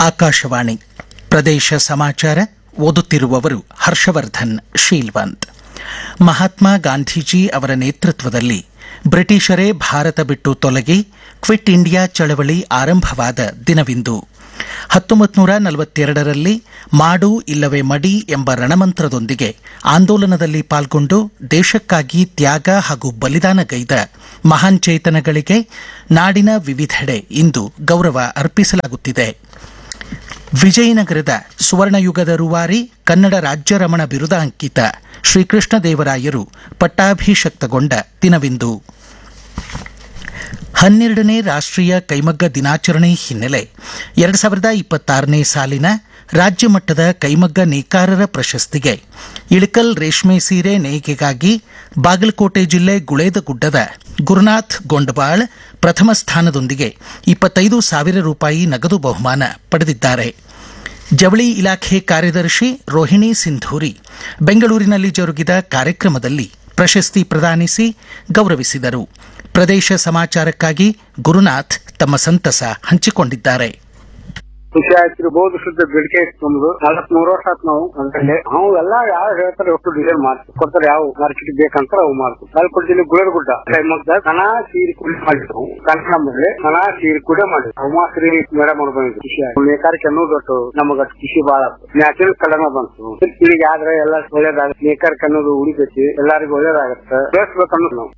ಆಕಾಶವಾಣಿ ಪ್ರದೇಶ ಸಮಾಚಾರ ಓದುತ್ತಿರುವವರು ಹರ್ಷವರ್ಧನ್ ಶೀಲ್ವಂತ್ ಮಹಾತ್ಮ ಗಾಂಧೀಜಿ ಅವರ ನೇತೃತ್ವದಲ್ಲಿ ಬ್ರಿಟಿಷರೇ ಭಾರತ ಬಿಟ್ಟು ತೊಲಗಿ ಕ್ವಿಟ್ ಇಂಡಿಯಾ ಚಳವಳಿ ಆರಂಭವಾದ ದಿನವಿಂದು ಹತ್ತೊಂಬತ್ತು ನೂರ ನಲವತ್ತೆರಡರಲ್ಲಿ ಮಾಡು ಇಲ್ಲವೇ ಮಡಿ ಎಂಬ ರಣಮಂತ್ರದೊಂದಿಗೆ ಆಂದೋಲನದಲ್ಲಿ ಪಾಲ್ಗೊಂಡು ದೇಶಕ್ಕಾಗಿ ತ್ಯಾಗ ಹಾಗೂ ಬಲಿದಾನಗೈದ ಮಹಾನ್ ಚೇತನಗಳಿಗೆ ನಾಡಿನ ವಿವಿಧೆಡೆ ಇಂದು ಗೌರವ ಅರ್ಪಿಸಲಾಗುತ್ತಿದೆ ವಿಜಯನಗರದ ಸುವರ್ಣಯುಗದ ರೂವಾರಿ ಕನ್ನಡ ರಾಜ್ಯ ರಮಣ ಬಿರುದ ಅಂಕಿತ ಶ್ರೀಕೃಷ್ಣ ದೇವರಾಯರು ಪಟ್ಟಾಭಿಷಕ್ತಗೊಂಡ ದಿನವಿಂದು ಹನ್ನೆರಡನೇ ರಾಷ್ಟ್ರೀಯ ಕೈಮಗ್ಗ ದಿನಾಚರಣೆ ಹಿನ್ನೆಲೆ ಎರಡು ಸಾವಿರದ ಇಪ್ಪತ್ತಾರನೇ ಸಾಲಿನ ರಾಜ್ಯ ಮಟ್ಟದ ಕೈಮಗ್ಗ ನೇಕಾರರ ಪ್ರಶಸ್ತಿಗೆ ಇಳಕಲ್ ರೇಷ್ಮೆ ಸೀರೆ ನೇಯ್ಗೆಗಾಗಿ ಬಾಗಲಕೋಟೆ ಜಿಲ್ಲೆ ಗುಳೇದಗುಡ್ಡದ ಗುರುನಾಥ್ ಗೊಂಡಬಾಳ್ ಪ್ರಥಮ ಸ್ಥಾನದೊಂದಿಗೆ ಇಪ್ಪತ್ತೈದು ಸಾವಿರ ರೂಪಾಯಿ ನಗದು ಬಹುಮಾನ ಪಡೆದಿದ್ದಾರೆ ಜವಳಿ ಇಲಾಖೆ ಕಾರ್ಯದರ್ಶಿ ರೋಹಿಣಿ ಸಿಂಧೂರಿ ಬೆಂಗಳೂರಿನಲ್ಲಿ ಜರುಗಿದ ಕಾರ್ಯಕ್ರಮದಲ್ಲಿ ಪ್ರಶಸ್ತಿ ಪ್ರದಾನಿಸಿ ಗೌರವಿಸಿದರು ಪ್ರದೇಶ ಸಮಾಚಾರಕ್ಕಾಗಿ ಗುರುನಾಥ್ ತಮ್ಮ ಸಂತಸ ಹಂಚಿಕೊಂಡಿದ್ದಾರೆ ಖುಷಿ ಆಯ್ತು ಬಹುದು ಶುದ್ಧ ಬೇಡಿಕೆ ಇತ್ತು ನಮ್ದು ನಲವತ್ ಮೂರು ವರ್ಷ ಆತ್ ನಾವು ಅದ್ರಲ್ಲಿ ನಾವು ಎಲ್ಲಾ ಯಾವ ಹೇಳ್ತಾರೆ ಒಟ್ಟು ಡಿಸೈನ್ ಮಾಡ್ತೀವಿ ಕೊಡ್ತಾರೆ ಯಾವ ಮಾರ್ಕೆಟ್ ಬೇಕಂತ ಅವು ಮಾಡ್ತೀವಿ ಬಾಲ್ಕೋಟ್ ಜಿಲ್ಲೆ ಗುಳೇರಗುಡ್ಡ ಮಗ್ದ ಕಣ ಸೀರೆ ಕುಡಿ ಮಾಡಿದ್ವು ಕನ್ನಡ ಮೇಲೆ ಕಣ ಸೀರೆ ಕುಡಿ ಮಾಡಿದ್ವಿ ಉಮಾಶ್ರೀ ಮೇಡಮ್ ಅವ್ರು ಬಂದಿದ್ರು ಖುಷಿ ಆಯ್ತು ನೇಕಾರಿಕೆ ಅನ್ನೋದು ಒಟ್ಟು ನಮಗ ಖುಷಿ ಬಾಳ ನ್ಯಾಚುರಲ್ ಕಲರ್ನ ಬಂತು ಈಗ ಆದ್ರೆ ಎಲ್ಲ ಒಳ್ಳೇದಾಗ ನೇಕಾರಿಕೆ ಅನ್ನೋದು ಉಳಿತೈತಿ ಎಲ್ಲರಿಗೂ ಒಳ್ಳೇದಾಗತ್ತೆ ಬೆಳೆಸ್ಬೇಕು ಅನ್ನೋದು ನಾವು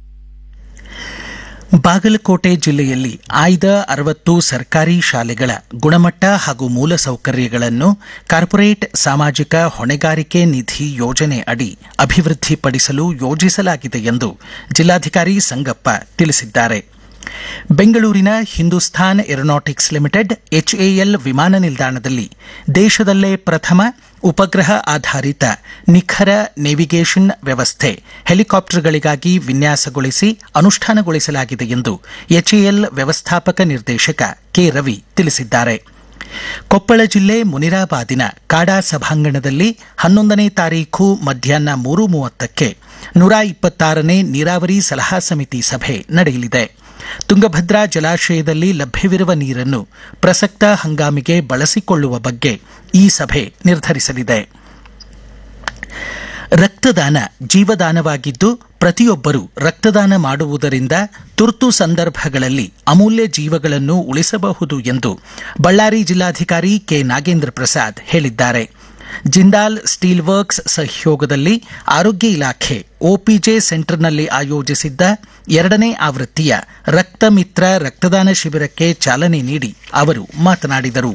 ಬಾಗಲಕೋಟೆ ಜಿಲ್ಲೆಯಲ್ಲಿ ಆಯ್ದ ಅರವತ್ತು ಸರ್ಕಾರಿ ಶಾಲೆಗಳ ಗುಣಮಟ್ಟ ಹಾಗೂ ಮೂಲಸೌಕರ್ಯಗಳನ್ನು ಕಾರ್ಪೊರೇಟ್ ಸಾಮಾಜಿಕ ಹೊಣೆಗಾರಿಕೆ ನಿಧಿ ಯೋಜನೆ ಅಡಿ ಅಭಿವೃದ್ಧಿಪಡಿಸಲು ಯೋಜಿಸಲಾಗಿದೆ ಎಂದು ಜಿಲ್ಲಾಧಿಕಾರಿ ಸಂಗಪ್ಪ ತಿಳಿಸಿದ್ದಾರೆ ಬೆಂಗಳೂರಿನ ಹಿಂದೂಸ್ತಾನ್ ಏರೋನಾಟಿಕ್ಸ್ ಲಿಮಿಟೆಡ್ ಎಚ್ಎಎಲ್ ವಿಮಾನ ನಿಲ್ದಾಣದಲ್ಲಿ ದೇಶದಲ್ಲೇ ಪ್ರಥಮ ಉಪಗ್ರಹ ಆಧಾರಿತ ನಿಖರ ನೇವಿಗೇಷನ್ ವ್ಯವಸ್ಥೆ ಹೆಲಿಕಾಪ್ಟರ್ಗಳಿಗಾಗಿ ವಿನ್ಯಾಸಗೊಳಿಸಿ ಅನುಷ್ಠಾನಗೊಳಿಸಲಾಗಿದೆ ಎಂದು ಎಚ್ಎಎಲ್ ವ್ಯವಸ್ಥಾಪಕ ನಿರ್ದೇಶಕ ಕೆ ರವಿ ತಿಳಿಸಿದ್ದಾರೆ ಕೊಪ್ಪಳ ಜಿಲ್ಲೆ ಮುನಿರಾಬಾದಿನ ಕಾಡಾ ಸಭಾಂಗಣದಲ್ಲಿ ಹನ್ನೊಂದನೇ ತಾರೀಖು ಮಧ್ಯಾಹ್ನ ಮೂರು ಮೂವತ್ತಕ್ಕೆ ನೂರ ಇಪ್ಪತ್ತಾರನೇ ನೀರಾವರಿ ಸಲಹಾ ಸಮಿತಿ ಸಭೆ ನಡೆಯಲಿದೆ ತುಂಗಭದ್ರಾ ಜಲಾಶಯದಲ್ಲಿ ಲಭ್ಯವಿರುವ ನೀರನ್ನು ಪ್ರಸಕ್ತ ಹಂಗಾಮಿಗೆ ಬಳಸಿಕೊಳ್ಳುವ ಬಗ್ಗೆ ಈ ಸಭೆ ನಿರ್ಧರಿಸಲಿದೆ ರಕ್ತದಾನ ಜೀವದಾನವಾಗಿದ್ದು ಪ್ರತಿಯೊಬ್ಬರೂ ರಕ್ತದಾನ ಮಾಡುವುದರಿಂದ ತುರ್ತು ಸಂದರ್ಭಗಳಲ್ಲಿ ಅಮೂಲ್ಯ ಜೀವಗಳನ್ನು ಉಳಿಸಬಹುದು ಎಂದು ಬಳ್ಳಾರಿ ಜಿಲ್ಲಾಧಿಕಾರಿ ಕೆ ನಾಗೇಂದ್ರ ಪ್ರಸಾದ್ ಹೇಳಿದ್ದಾರೆ ಜಿಂದಾಲ್ ಸ್ಟೀಲ್ ವರ್ಕ್ಸ್ ಸಹಯೋಗದಲ್ಲಿ ಆರೋಗ್ಯ ಇಲಾಖೆ ಒಪಿಜೆ ಸೆಂಟರ್ನಲ್ಲಿ ಆಯೋಜಿಸಿದ್ದ ಎರಡನೇ ಆವೃತ್ತಿಯ ರಕ್ತ ಮಿತ್ರ ರಕ್ತದಾನ ಶಿಬಿರಕ್ಕೆ ಚಾಲನೆ ನೀಡಿ ಅವರು ಮಾತನಾಡಿದರು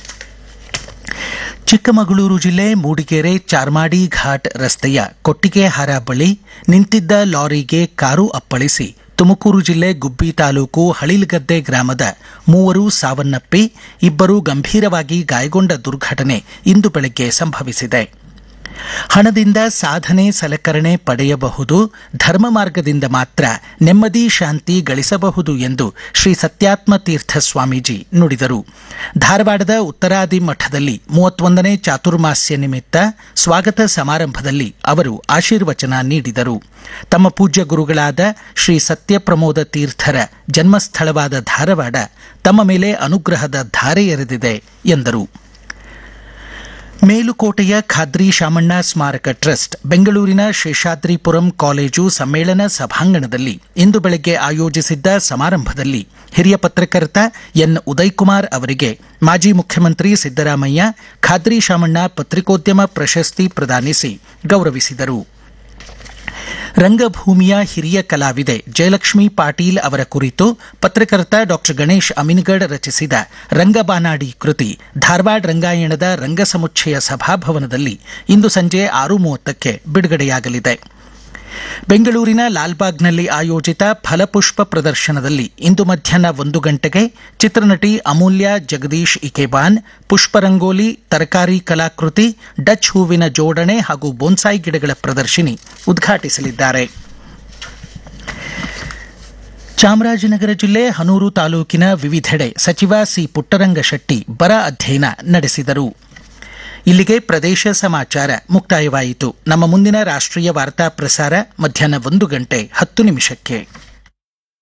ಚಿಕ್ಕಮಗಳೂರು ಜಿಲ್ಲೆ ಮೂಡಿಗೆರೆ ಚಾರ್ಮಾಡಿ ಘಾಟ್ ರಸ್ತೆಯ ಕೊಟ್ಟಿಗೆಹಾರ ಬಳಿ ನಿಂತಿದ್ದ ಲಾರಿಗೆ ಕಾರು ಅಪ್ಪಳಿಸಿ ತುಮಕೂರು ಜಿಲ್ಲೆ ಗುಬ್ಬಿ ತಾಲೂಕು ಹಳಿಲ್ಗದ್ದೆ ಗ್ರಾಮದ ಮೂವರು ಸಾವನ್ನಪ್ಪಿ ಇಬ್ಬರು ಗಂಭೀರವಾಗಿ ಗಾಯಗೊಂಡ ದುರ್ಘಟನೆ ಇಂದು ಬೆಳಗ್ಗೆ ಸಂಭವಿಸಿದೆ ಹಣದಿಂದ ಸಾಧನೆ ಸಲಕರಣೆ ಪಡೆಯಬಹುದು ಧರ್ಮ ಮಾರ್ಗದಿಂದ ಮಾತ್ರ ನೆಮ್ಮದಿ ಶಾಂತಿ ಗಳಿಸಬಹುದು ಎಂದು ಶ್ರೀ ಸತ್ಯಾತ್ಮ ತೀರ್ಥ ಸ್ವಾಮೀಜಿ ನುಡಿದರು ಧಾರವಾಡದ ಉತ್ತರಾದಿ ಮಠದಲ್ಲಿ ಮೂವತ್ತೊಂದನೇ ಚಾತುರ್ಮಾಸ್ಯ ನಿಮಿತ್ತ ಸ್ವಾಗತ ಸಮಾರಂಭದಲ್ಲಿ ಅವರು ಆಶೀರ್ವಚನ ನೀಡಿದರು ತಮ್ಮ ಪೂಜ್ಯ ಗುರುಗಳಾದ ಶ್ರೀ ಸತ್ಯಪ್ರಮೋದ ತೀರ್ಥರ ಜನ್ಮಸ್ಥಳವಾದ ಧಾರವಾಡ ತಮ್ಮ ಮೇಲೆ ಅನುಗ್ರಹದ ಧಾರೆ ಎರೆದಿದೆ ಎಂದರು ಮೇಲುಕೋಟೆಯ ಖಾದ್ರಿ ಶಾಮಣ್ಣ ಸ್ಮಾರಕ ಟ್ರಸ್ಟ್ ಬೆಂಗಳೂರಿನ ಶೇಷಾದ್ರಿಪುರಂ ಕಾಲೇಜು ಸಮ್ಮೇಳನ ಸಭಾಂಗಣದಲ್ಲಿ ಇಂದು ಬೆಳಗ್ಗೆ ಆಯೋಜಿಸಿದ್ದ ಸಮಾರಂಭದಲ್ಲಿ ಹಿರಿಯ ಪತ್ರಕರ್ತ ಎನ್ ಉದಯಕುಮಾರ್ ಅವರಿಗೆ ಮಾಜಿ ಮುಖ್ಯಮಂತ್ರಿ ಸಿದ್ದರಾಮಯ್ಯ ಖಾದ್ರಿ ಶಾಮಣ್ಣ ಪತ್ರಿಕೋದ್ಯಮ ಪ್ರಶಸ್ತಿ ಪ್ರದಾನಿಸಿ ಗೌರವಿಸಿದರು ರಂಗಭೂಮಿಯ ಹಿರಿಯ ಕಲಾವಿದೆ ಜಯಲಕ್ಷ್ಮಿ ಪಾಟೀಲ್ ಅವರ ಕುರಿತು ಪತ್ರಕರ್ತ ಡಾ ಗಣೇಶ್ ಅಮಿನಗಡ್ ರಚಿಸಿದ ರಂಗಬಾನಾಡಿ ಕೃತಿ ಧಾರವಾಡ ರಂಗಾಯಣದ ರಂಗಸಮುಚ್ಚಯ ಸಭಾಭವನದಲ್ಲಿ ಇಂದು ಸಂಜೆ ಆರು ಮೂವತ್ತಕ್ಕೆ ಬಿಡುಗಡೆಯಾಗಲಿದೆ ಬೆಂಗಳೂರಿನ ಲಾಲ್ಬಾಗ್ನಲ್ಲಿ ಆಯೋಜಿತ ಫಲಪುಷ್ಪ ಪ್ರದರ್ಶನದಲ್ಲಿ ಇಂದು ಮಧ್ಯಾಹ್ನ ಒಂದು ಗಂಟೆಗೆ ಚಿತ್ರನಟಿ ಅಮೂಲ್ಯ ಜಗದೀಶ್ ಇಕೆಬಾನ್ ಪುಷ್ಪರಂಗೋಲಿ ತರಕಾರಿ ಕಲಾಕೃತಿ ಡಚ್ ಹೂವಿನ ಜೋಡಣೆ ಹಾಗೂ ಬೋನ್ಸಾಯಿ ಗಿಡಗಳ ಪ್ರದರ್ಶಿನಿ ಉದ್ಘಾಟಿಸಲಿದ್ದಾರೆ ಚಾಮರಾಜನಗರ ಜಿಲ್ಲೆ ಹನೂರು ತಾಲೂಕಿನ ವಿವಿಧೆಡೆ ಸಚಿವ ಸಿ ಪುಟ್ಟರಂಗಶೆಟ್ಟಿ ಬರ ಅಧ್ಯಯನ ನಡೆಸಿದರು ಇಲ್ಲಿಗೆ ಪ್ರದೇಶ ಸಮಾಚಾರ ಮುಕ್ತಾಯವಾಯಿತು ನಮ್ಮ ಮುಂದಿನ ರಾಷ್ಟ್ರೀಯ ವಾರ್ತಾ ಪ್ರಸಾರ ಮಧ್ಯಾಹ್ನ ಒಂದು ಗಂಟೆ ಹತ್ತು ನಿಮಿಷಕ್ಕೆ